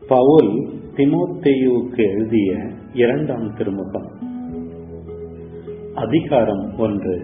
பவுல் திமோத்தேயுவுக்கு எழுதிய இரண்டாம் திருமுகம் அதிகாரம் ஒன்று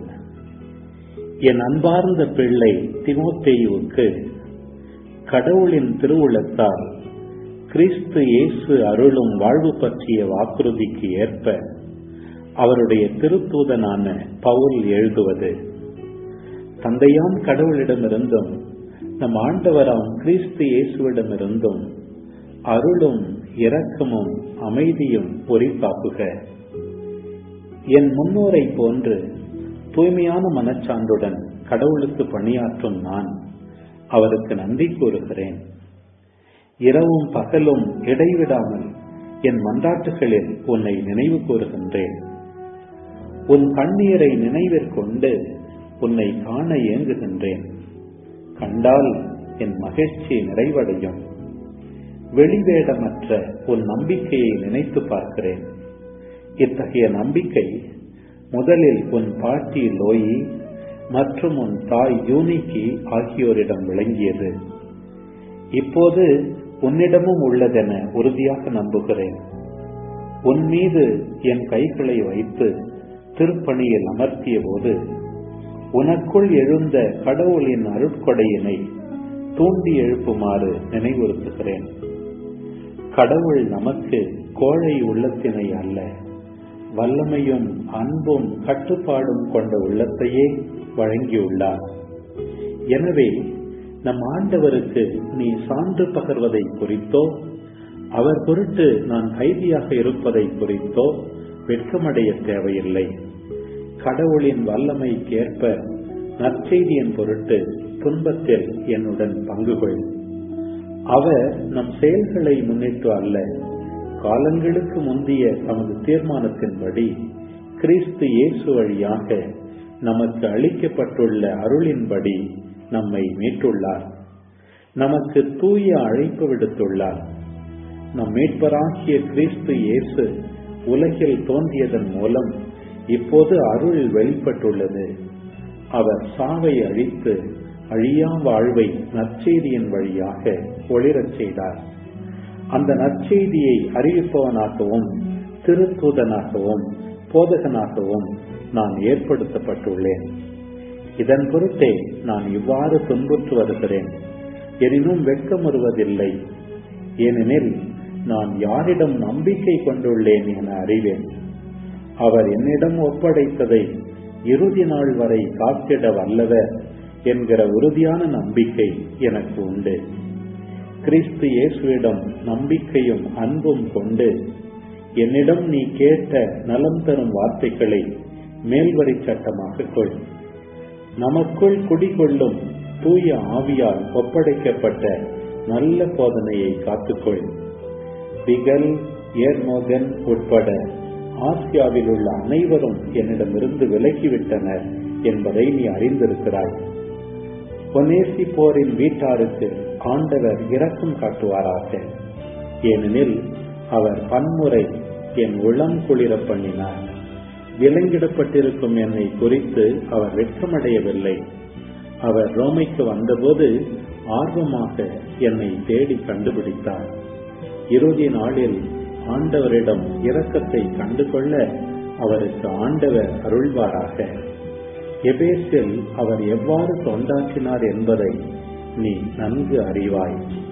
என் அன்பார்ந்த பிள்ளை திமோத்தேயுவுக்கு கடவுளின் திருவுளத்தால் கிறிஸ்து இயேசு அருளும் வாழ்வு பற்றிய வாக்குறுதிக்கு ஏற்ப அவருடைய திருத்தூதனான பவுல் எழுதுவது தந்தையாம் கடவுளிடமிருந்தும் நம் ஆண்டவராம் கிறிஸ்து இயேசுவிடமிருந்தும் அருளும் இரக்கமும் அமைதியும் பொறிப்பாக்குக என் முன்னோரை போன்று தூய்மையான மனச்சான்றுடன் கடவுளுக்கு பணியாற்றும் நான் அவருக்கு நன்றி கூறுகிறேன் இரவும் பகலும் இடைவிடாமல் என் மன்றாட்டுகளில் உன்னை நினைவு கூறுகின்றேன் உன் கண்ணீரை நினைவிற்கொண்டு உன்னை காண ஏங்குகின்றேன் கண்டால் என் மகிழ்ச்சி நிறைவடையும் வெளிவேடமற்ற உன் நம்பிக்கையை நினைத்து பார்க்கிறேன் இத்தகைய நம்பிக்கை முதலில் உன் பாட்டி லோயி மற்றும் உன் தாய் யூனிக்கி ஆகியோரிடம் விளங்கியது இப்போது உன்னிடமும் உள்ளதென உறுதியாக நம்புகிறேன் உன் மீது என் கைகளை வைத்து திருப்பணியில் அமர்த்திய போது உனக்குள் எழுந்த கடவுளின் அருட்கொடையினை தூண்டி எழுப்புமாறு நினைவுறுத்துகிறேன் கடவுள் நமக்கு கோழை உள்ளத்தினை அல்ல வல்லமையும் அன்பும் கட்டுப்பாடும் கொண்ட உள்ளத்தையே வழங்கியுள்ளார் எனவே நம் ஆண்டவருக்கு நீ சான்று பகர்வதை குறித்தோ அவர் பொருட்டு நான் கைதியாக இருப்பதை குறித்தோ வெட்கமடைய தேவையில்லை கடவுளின் வல்லமைக்கேற்ப நற்செய்தியின் பொருட்டு துன்பத்தில் என்னுடன் பங்கு கொள் அவர் நம் செயல்களை முன்னிட்டு அல்ல காலங்களுக்கு முந்தைய தமது தீர்மானத்தின்படி கிறிஸ்து இயேசு வழியாக நமக்கு அளிக்கப்பட்டுள்ள அருளின்படி நம்மை மீட்டுள்ளார் நமக்கு தூய அழைப்பு விடுத்துள்ளார் நம் மீட்பராகிய கிறிஸ்து இயேசு உலகில் தோன்றியதன் மூலம் இப்போது அருள் வெளிப்பட்டுள்ளது அவர் சாவை அழித்து அழியா வாழ்வை நற்செய்தியின் வழியாக ஒளிரச் செய்தார் அந்த நற்செய்தியை அறிவிப்பவனாகவும் திருத்தூதனாகவும் போதகனாகவும் நான் ஏற்படுத்தப்பட்டுள்ளேன் இதன் பொருட்டே நான் இவ்வாறு துன்புற்று வருகிறேன் எனினும் வெட்கமுறுவதில்லை ஏனெனில் நான் யாரிடம் நம்பிக்கை கொண்டுள்ளேன் என அறிவேன் அவர் என்னிடம் ஒப்படைத்ததை இறுதி நாள் வரை காத்திட வல்லவர் என்கிற உறுதியான நம்பிக்கை எனக்கு உண்டு கிறிஸ்து இயேசுவிடம் நம்பிக்கையும் அன்பும் கொண்டு என்னிடம் நீ கேட்ட நலம் தரும் வார்த்தைகளை மேல்வரி சட்டமாக கொள் நமக்குள் குடிகொள்ளும் தூய ஆவியால் ஒப்படைக்கப்பட்ட நல்ல போதனையை காத்துக்கொள் பிகல் ஏர்மோகன் உட்பட ஆசியாவில் உள்ள அனைவரும் என்னிடமிருந்து விலகிவிட்டனர் என்பதை நீ அறிந்திருக்கிறாய் பொனேசி போரின் வீட்டாருக்கு ஆண்டவர் இரக்கம் காட்டுவாராக ஏனெனில் அவர் பன்முறை என் உளம் குளிர பண்ணினார் விலங்கிடப்பட்டிருக்கும் என்னை குறித்து அவர் வெட்கமடையவில்லை அவர் ரோமைக்கு வந்தபோது ஆர்வமாக என்னை தேடி கண்டுபிடித்தார் இறுதி நாளில் ஆண்டவரிடம் இரக்கத்தை கண்டுகொள்ள அவருக்கு ஆண்டவர் அருள்வாராக எபேசில் அவர் எவ்வாறு தொண்டாற்றினார் என்பதை நீ நன்கு அறிவாய்